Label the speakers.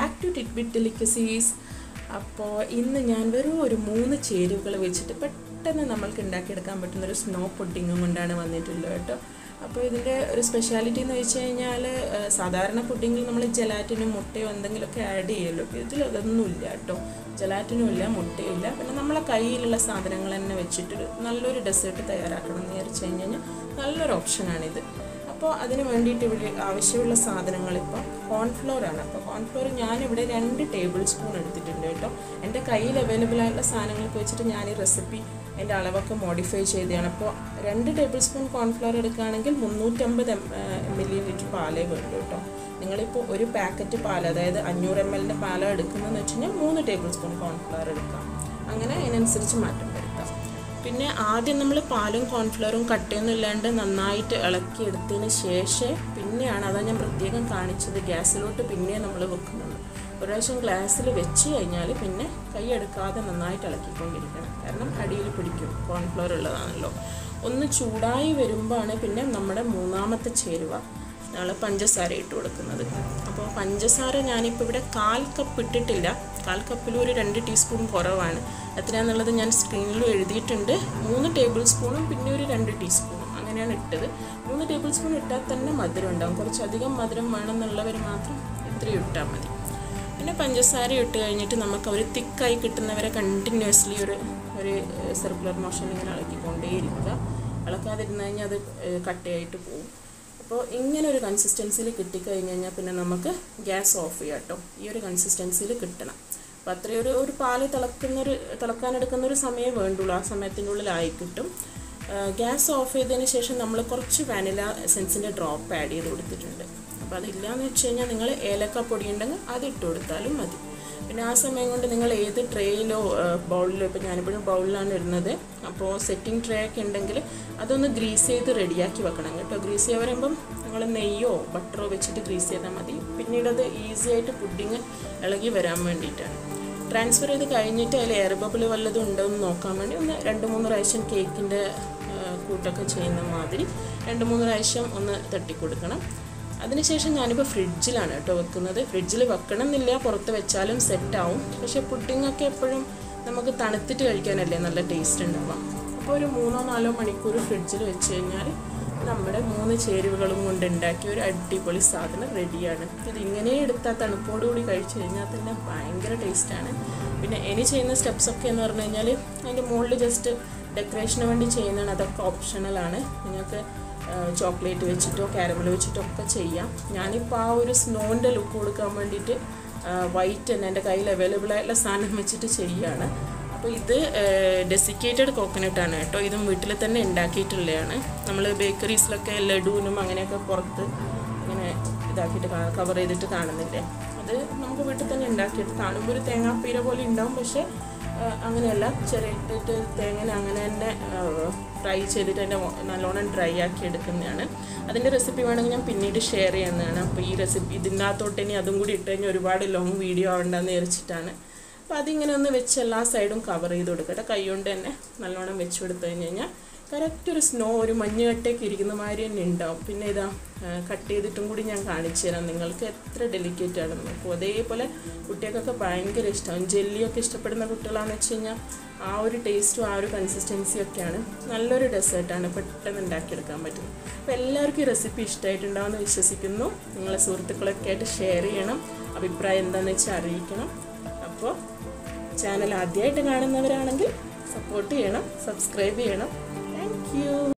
Speaker 1: back to titbit delicacies അപ്പോൾ ഇന്ന് ഞാൻ വെറും ഒരു മൂന്ന് ചേരുവകൾ വെച്ചിട്ട് പെട്ടെന്ന് നമ്മൾക്ക് ഉണ്ടാക്കിയെടുക്കാൻ പറ്റുന്ന ഒരു സ്നോ പുഡിങ്ങും കൊണ്ടാണ് വന്നിട്ടുള്ളത് കേട്ടോ അപ്പോൾ ഇതിൻ്റെ ഒരു സ്പെഷ്യാലിറ്റി എന്ന് വെച്ച് കഴിഞ്ഞാൽ സാധാരണ പുഡിങ്ങിൽ നമ്മൾ ജലാറ്റിനും മുട്ടയോ എന്തെങ്കിലുമൊക്കെ ആഡ് ചെയ്യുമല്ലോ ഇതിൽ അതൊന്നുമില്ല കേട്ടോ ജലാറ്റിനും ഇല്ല മുട്ടയും ഇല്ല പിന്നെ നമ്മളെ കയ്യിലുള്ള സാധനങ്ങൾ തന്നെ വെച്ചിട്ടൊരു നല്ലൊരു ഡെസേർട്ട് തയ്യാറാക്കണം എന്ന് വിചാരിച്ചു കഴിഞ്ഞാൽ നല്ലൊരു ഓപ്ഷനാണിത് അപ്പോൾ അതിന് വേണ്ടിയിട്ട് ഇവിടെ ആവശ്യമുള്ള സാധനങ്ങൾ ഇപ്പോൾ കോൺഫ്ലോർ ആണ് അപ്പോൾ കോൺഫ്ലോർ ഞാനിവിടെ രണ്ട് ടേബിൾ സ്പൂൺ എടുത്തിട്ടുണ്ട് കേട്ടോ എൻ്റെ കയ്യിൽ അവൈലബിൾ ആയിട്ടുള്ള സാധനങ്ങൾക്ക് വെച്ചിട്ട് ഞാൻ ഈ റെസിപ്പി എൻ്റെ അളവൊക്കെ മോഡിഫൈ ചെയ്തതാണ് അപ്പോൾ രണ്ട് ടേബിൾ സ്പൂൺ കോൺഫ്ലോർ എടുക്കുകയാണെങ്കിൽ മുന്നൂറ്റമ്പത് മില്ലി ലിറ്റർ പാലേ വേണ്ടു കേട്ടോ നിങ്ങളിപ്പോൾ ഒരു പാക്കറ്റ് പാൽ അതായത് അഞ്ഞൂറ് എം എല്ലിൻ്റെ പാലോ എടുക്കുന്നതെന്ന് വെച്ച് കഴിഞ്ഞാൽ മൂന്ന് ടേബിൾ സ്പൂൺ കോൺഫ്ലവർ എടുക്കാം അങ്ങനെ അതിനനുസരിച്ച് മാറ്റം വരുത്താം പിന്നെ ആദ്യം നമ്മൾ പാലും കോൺഫ്ലവറും കട്ടയൊന്നും ഇല്ലാണ്ട് നന്നായിട്ട് ഇളക്കിയെടുത്തതിന് ശേഷം പിന്നെയാണ് അതാ ഞാൻ പ്രത്യേകം കാണിച്ചത് ഗ്യാസിലോട്ട് പിന്നെ നമ്മൾ വെക്കുന്നത് ഒരു പ്രാവശ്യം ഗ്ലാസ്സിൽ വെച്ച് കഴിഞ്ഞാൽ പിന്നെ കൈ എടുക്കാതെ നന്നായിട്ട് ഇളക്കിക്കൊണ്ടിരിക്കണം കാരണം അടിയിൽ പിടിക്കും കോൺഫ്ലവർ ഉള്ളതാണല്ലോ ഒന്ന് ചൂടായി വരുമ്പോഴാണ് പിന്നെ നമ്മുടെ മൂന്നാമത്തെ ചേരുവ ഞങ്ങൾ പഞ്ചസാര ഇട്ട് കൊടുക്കുന്നത് അപ്പോൾ പഞ്ചസാര ഞാനിപ്പോൾ ഇവിടെ കാൽ കപ്പ് ഇട്ടിട്ടില്ല കാൽ കപ്പിൽ ഒരു രണ്ട് ടീസ്പൂൺ കുറവാണ് എത്രയാണെന്നുള്ളത് ഞാൻ സ്ക്രീനിൽ എഴുതിയിട്ടുണ്ട് മൂന്ന് ടേബിൾ സ്പൂണും പിന്നെ ഒരു രണ്ട് ടീസ്പൂണും അങ്ങനെയാണ് ഇട്ടത് മൂന്ന് ടേബിൾ സ്പൂൺ ഇട്ടാൽ തന്നെ മധുരം ഉണ്ടാകും കുറച്ചധികം മധുരം വേണമെന്നുള്ളവർ മാത്രം ഇത്രയും ഇട്ടാൽ മതി പിന്നെ പഞ്ചസാര ഇട്ട് കഴിഞ്ഞിട്ട് നമുക്ക് ഒരു തിക്കായി കിട്ടുന്നവരെ കണ്ടിന്യൂസ്ലി ഒരു ഒരു സർക്കുലർ മോഷൻ ഇങ്ങനെ ഇളക്കിക്കൊണ്ടേയിരിക്കുക ഇളക്കാതിരുന്ന് കഴിഞ്ഞാൽ അത് കട്ടയായിട്ട് പോകും അപ്പോൾ ഇങ്ങനെ ഒരു കൺസിസ്റ്റൻസിയിൽ കിട്ടിക്കഴിഞ്ഞ് കഴിഞ്ഞാൽ പിന്നെ നമുക്ക് ഗ്യാസ് ഓഫ് ചെയ്യാം കേട്ടോ ഈ ഒരു കൺസിസ്റ്റൻസിയിൽ കിട്ടണം അപ്പോൾ അത്രയും ഒരു ഒരു പാല് തിളക്കുന്നൊരു തിളക്കാനെടുക്കുന്ന ഒരു സമയം വേണ്ടുള്ളൂ ആ സമയത്തിൻ്റെ ഉള്ളിലായി കിട്ടും ഗ്യാസ് ഓഫ് ചെയ്തതിന് ശേഷം നമ്മൾ കുറച്ച് വാനില എസെൻസിൻ്റെ ഡ്രോപ്പ് ആഡ് ചെയ്ത് കൊടുത്തിട്ടുണ്ട് അപ്പോൾ അതില്ലാന്ന് വെച്ച് കഴിഞ്ഞാൽ നിങ്ങൾ ഏലക്ക പൊടി ഉണ്ടെങ്കിൽ അത് ഇട്ട് കൊടുത്താലും മതി പിന്നെ ആ സമയം കൊണ്ട് നിങ്ങൾ ഏത് ട്രേയിലോ ബൗളിലോ ഇപ്പോൾ ഞാനിപ്പോഴും ബൗളിലാണ് ഇടുന്നത് അപ്പോൾ സെറ്റിംഗ് ട്രേ ഒക്കെ ഉണ്ടെങ്കിൽ അതൊന്ന് ഗ്രീസ് ചെയ്ത് റെഡിയാക്കി വെക്കണം കേട്ടോ ഗ്രീസ് ചെയ്യാൻ വരുമ്പം നിങ്ങൾ നെയ്യോ ബട്ടറോ വെച്ചിട്ട് ഗ്രീസ് ചെയ്താൽ മതി പിന്നീട് അത് ഈസി ആയിട്ട് പുഡിങ് ഇളകി വരാൻ വേണ്ടിയിട്ടാണ് ട്രാൻസ്ഫർ ചെയ്ത് കഴിഞ്ഞിട്ട് അതിൽ എയർ ബബിൾ വല്ലതും ഉണ്ടോ എന്ന് നോക്കാൻ വേണ്ടി ഒന്ന് രണ്ട് മൂന്ന് പ്രാവശ്യം കേക്കിൻ്റെ കൂട്ടൊക്കെ ചെയ്യുന്ന മാതിരി രണ്ട് മൂന്ന് പ്രാവശ്യം ഒന്ന് തട്ടിക്കൊടുക്കണം അതിനുശേഷം ഞാനിപ്പോൾ ഫ്രിഡ്ജിലാണ് കേട്ടോ വെക്കുന്നത് ഫ്രിഡ്ജിൽ വെക്കണം എന്നില്ല പുറത്ത് വെച്ചാലും സെറ്റാവും പക്ഷേ പുഡിങ്ങൊക്കെ എപ്പോഴും നമുക്ക് തണുത്തിട്ട് കഴിക്കാനല്ലേ നല്ല ടേസ്റ്റ് ഉണ്ടാവാം അപ്പോൾ ഒരു മൂന്നോ നാലോ മണിക്കൂർ ഫ്രിഡ്ജിൽ വെച്ച് കഴിഞ്ഞാൽ നമ്മുടെ മൂന്ന് ചേരുവകളും കൊണ്ട് ഉണ്ടാക്കിയ ഒരു അടിപൊളി സാധനം റെഡിയാണ് ഇത് ഇങ്ങനെ എടുത്താൽ തണുപ്പോടുകൂടി കഴിച്ചു കഴിഞ്ഞാൽ തന്നെ ഭയങ്കര ടേസ്റ്റാണ് പിന്നെ ഇനി ചെയ്യുന്ന സ്റ്റെപ്സൊക്കെ എന്ന് പറഞ്ഞു കഴിഞ്ഞാൽ അതിൻ്റെ മുകളിൽ ജസ്റ്റ് ഡെക്കറേഷന് വേണ്ടി ചെയ്യുന്നതാണ് അതൊക്കെ ഓപ്ഷണലാണ് നിങ്ങൾക്ക് ചോക്ലേറ്റ് വെച്ചിട്ടോ കാരമൽ വെച്ചിട്ടോ ഒക്കെ ചെയ്യാം ഞാനിപ്പോൾ ആ ഒരു സ്നോൻ്റെ ലുക്ക് കൊടുക്കാൻ വേണ്ടിയിട്ട് വൈറ്റ് തന്നെ എൻ്റെ കയ്യിൽ അവൈലബിൾ ആയിട്ടുള്ള സാധനം വെച്ചിട്ട് ചെയ്യുകയാണ് അപ്പോൾ ഇത് ഡെസിക്കേറ്റഡ് കോക്കനട്ടാണ് കേട്ടോ ഇതും വീട്ടിൽ തന്നെ ഉണ്ടാക്കിയിട്ടുള്ളതാണ് നമ്മൾ ബേക്കറീസിലൊക്കെ ലഡുവിനും അങ്ങനെയൊക്കെ പുറത്ത് ഇങ്ങനെ ഇതാക്കിയിട്ട് കവർ ചെയ്തിട്ട് കാണുന്നില്ലേ അത് നമുക്ക് വീട്ടിൽ തന്നെ ഉണ്ടാക്കിയിട്ട് കാണുമ്പോൾ ഒരു തേങ്ങാപ്പീര പോലെ ഉണ്ടാവും പക്ഷേ അങ്ങനെയല്ല ചെറിയിട്ടിട്ട് തേങ്ങനെ അങ്ങനെ തന്നെ ഫ്രൈ ചെയ്തിട്ട് അതിൻ്റെ നല്ലോണം ഡ്രൈ ആക്കി എടുക്കുന്നതാണ് അതിൻ്റെ റെസിപ്പി വേണമെങ്കിൽ ഞാൻ പിന്നീട് ഷെയർ ചെയ്യുന്നതാണ് അപ്പോൾ ഈ റെസിപ്പി ഇതിനകത്തോട്ട് ഇനി അതും കൂടി ഇട്ട് കഴിഞ്ഞാൽ ഒരുപാട് ലോങ് വീഡിയോ ആവണ്ടെന്ന് വിചാരിച്ചിട്ടാണ് അപ്പോൾ അതിങ്ങനെ ഒന്ന് വെച്ച് എല്ലാ സൈഡും കവർ ചെയ്ത് കൊടുക്കട്ടെ കൈ കൊണ്ട് തന്നെ നല്ലോണം വെച്ച് കൊടുത്തു കഴിഞ്ഞ് കഴിഞ്ഞാൽ കറക്റ്റ് ഒരു സ്നോ ഒരു മഞ്ഞ് കട്ടയൊക്കെ ഇരിക്കുന്ന മാതിരി തന്നെ ഉണ്ടാവും പിന്നെ ഇതാ കട്ട് ചെയ്തിട്ടും കൂടി ഞാൻ കാണിച്ചു തരാം നിങ്ങൾക്ക് എത്ര ഡെലിക്കേറ്റ് ആണെന്ന് നോക്കൂ അതേപോലെ കുട്ടികൾക്കൊക്കെ ഭയങ്കര ഇഷ്ടമാവും ജെല്ലിയൊക്കെ ഇഷ്ടപ്പെടുന്ന കുട്ടികളാണെന്ന് വെച്ച് കഴിഞ്ഞാൽ ആ ഒരു ടേസ്റ്റും ആ ഒരു കൺസിസ്റ്റൻസിയും ഒക്കെയാണ് നല്ലൊരു ഡെസേർട്ടാണ് പെട്ടെന്ന് ഉണ്ടാക്കിയെടുക്കാൻ പറ്റുന്നത് അപ്പോൾ എല്ലാവർക്കും ഈ റെസിപ്പി ഇഷ്ടമായിട്ടുണ്ടാവുമെന്ന് വിശ്വസിക്കുന്നു നിങ്ങളെ സുഹൃത്തുക്കളൊക്കെ ആയിട്ട് ഷെയർ ചെയ്യണം അഭിപ്രായം എന്താണെന്ന് വെച്ചാൽ അറിയിക്കണം അപ്പോൾ ചാനൽ ആദ്യമായിട്ട് കാണുന്നവരാണെങ്കിൽ സപ്പോർട്ട് ചെയ്യണം സബ്സ്ക്രൈബ് ചെയ്യണം താങ്ക് യു